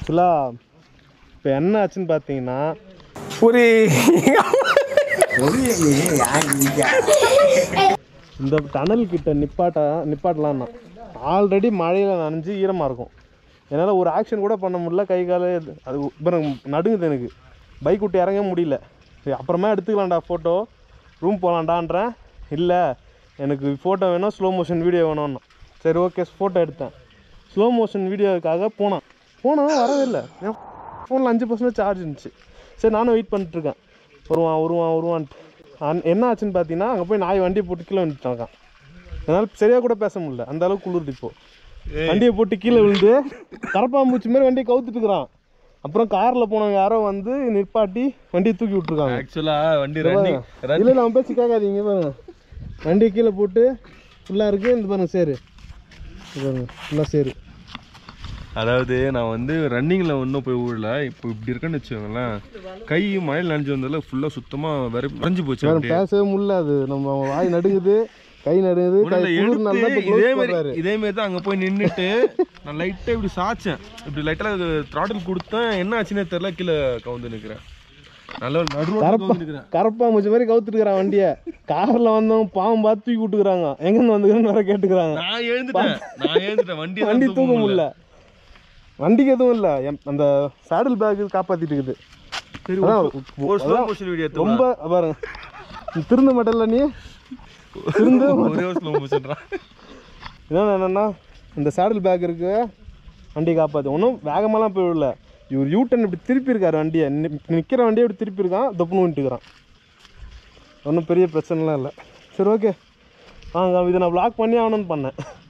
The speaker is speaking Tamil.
ஆக்சுவலாக இப்போ என்ன ஆச்சுன்னு பார்த்தீங்கன்னா ஒரு இந்த டனல் கிட்ட நிப்பாட்ட நிப்பாட்டலான்னா ஆல்ரெடி மழையில் நனைஞ்சு ஈரமாக இருக்கும் என்னால் ஒரு ஆக்ஷன் கூட பண்ண முடியல கை கால் அது பாருங்க நடுங்குது எனக்கு பைக் விட்டு இறங்க முடியல சரி அப்புறமா எடுத்துக்கலாம்டா ஃபோட்டோ ரூம் போகலான்டான்றேன் இல்லை எனக்கு ஃபோட்டோ வேணும் ஸ்லோ மோஷன் வீடியோ வேணும்னா சரி ஓகே ஃபோட்டோ எடுத்தேன் ஸ்லோ மோஷன் வீடியோவுக்காக போனான் போனால் வரவே இல்லை என் ஃபோனில் அஞ்சு பர்சன்ட் சார்ஜ் இருந்துச்சு சரி நானும் வெயிட் பண்ணிட்டுருக்கேன் வருவான் வருவான் வருவான்ட்டு அன்- என்ன ஆச்சுன்னு பார்த்தீங்கன்னா அங்கே போய் நாய் வண்டியை போட்டு கீழே வந்துட்டாங்க என்னால் சரியாக கூட பேச முடியல அந்த அளவுக்கு குளிர்து இப்போ வண்டியை போட்டு கீழே விழுந்து கரப்பாம்பூச்சி மாதிரி வண்டியை கவுத்துட்டு இருக்கிறான் அப்புறம் காரில் போனவங்க யாரோ வந்து நிற்பாட்டி வண்டியை தூக்கி விட்ருக்காங்க ஆக்சுவலா வண்டி ரன்னிங் இல்லை நம்ம பேச்சு கேட்காதீங்க பாருங்க வண்டியை கீழே போட்டு ஃபுல்லாக இருக்குது இந்த பாருங்க சேரு இது பாருங்க ஃபுல்லாக சேரு அதாவது நான் வந்து ரன்னிங்கில் ஒன்றும் போய் ஊழல இப்போ இப்படி இருக்குன்னு வச்சுக்கோங்களேன் கை மழையில் நனைஞ்சு வந்ததில் ஃபுல்லாக சுத்தமாக வர வரைஞ்சு போச்சு வேற அப்படியே. பேசவே முடியல அது நம்ம வாய் நடுங்குது கை நடுங்குது கை ஒண்ணுல்ல, குளிர்னால தான் எடுத்து இப்போ இதே க்ளோஸ் மாதிரி பண்ணுறாரு இதே மாதிரி தான் அங்கே போய் நின்றுட்டு நான் லைட்டாக இப்படி சாய்ச்சேன் இப்படி லைட்டாக த்ராட்டில் கொடுத்தேன் என்ன ஆச்சுன்னே தெரில கீழே கவுந்து நிற்கிறேன் நல்ல நடுவில் கவுந்து நிற்கிறேன் கரப்பாம்பூச்சி மாதிரி கவுத்துட்டுக்கிறான் வண்டியை காரில் வந்தவங்க பாவம் பார்த்து தூக்கி விட்டுக்கிறாங்க எங்கேருந்து வந்துக்கிறேன்னு வேற கேட்டுக்கிறாங்க நான் எழுந்துட்டேன் நான் எழுந்துட்டேன் வண்டி வண்டி தூக்க முடியல வண்டிக்கு எதுவும் இல்லை அந்த சாடில் பேக் காப்பாத்திட்டு இருக்குது சரி அதான் ஒரு ஸ்லோ அதான் மோஷன் வீடியோ ரொம்ப பாருங்க நீ திருந்த மாட்டல நீ திருந்து ஒரே ஒரு ஸ்லோ மோஷன்றான் இன்னொன்று என்னென்னா இந்த சேடல் பேக் இருக்கு வண்டி காப்பாற்று ஒன்றும் வேகமாலாம் போய் விடல இவர் யூட்டன் இப்படி திருப்பி இருக்காரு வண்டியை நிற்கிற வண்டியை இப்படி திருப்பி இருக்கான் தொப்புன்னு விட்டுக்கிறான் ஒன்றும் பெரிய பிரச்சனைலாம் இல்லை சரி ஓகே வாங்க இதை நான் vlog பண்ணி ஆகணும்னு பண்ணேன்